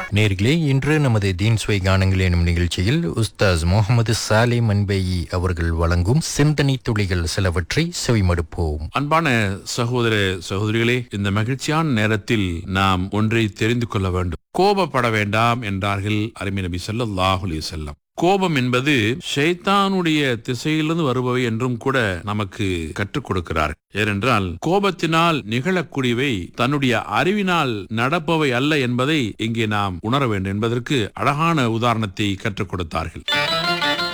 நேர்களே இன்று நமது தீன் சுவை கானங்கள் எனும் நிகழ்ச்சியில் உஸ்தாஸ் முகமது சாலே மன்பேயி அவர்கள் வழங்கும் சிந்தனை துளிகள் சிலவற்றை செவிமடுப்போம் அன்பான சகோதர சகோதரிகளே இந்த மகிழ்ச்சியான நேரத்தில் நாம் ஒன்றை தெரிந்து கொள்ள வேண்டும் கோபப்பட வேண்டாம் என்றார்கள் அருமை நபி ஸல்லல்லாஹு அலைஹி வஸல்லம் கோபம் என்பது ஷைத்தானுடைய திசையிலிருந்து வருபவை என்றும் கூட நமக்கு கற்றுக் கொடுக்கிறார் ஏனென்றால் கோபத்தினால் நிகழக்கூடியவை தன்னுடைய அறிவினால் நடப்பவை அல்ல என்பதை இங்கே நாம் உணர வேண்டும் என்பதற்கு அழகான உதாரணத்தை கற்றுக் கொடுத்தார்கள்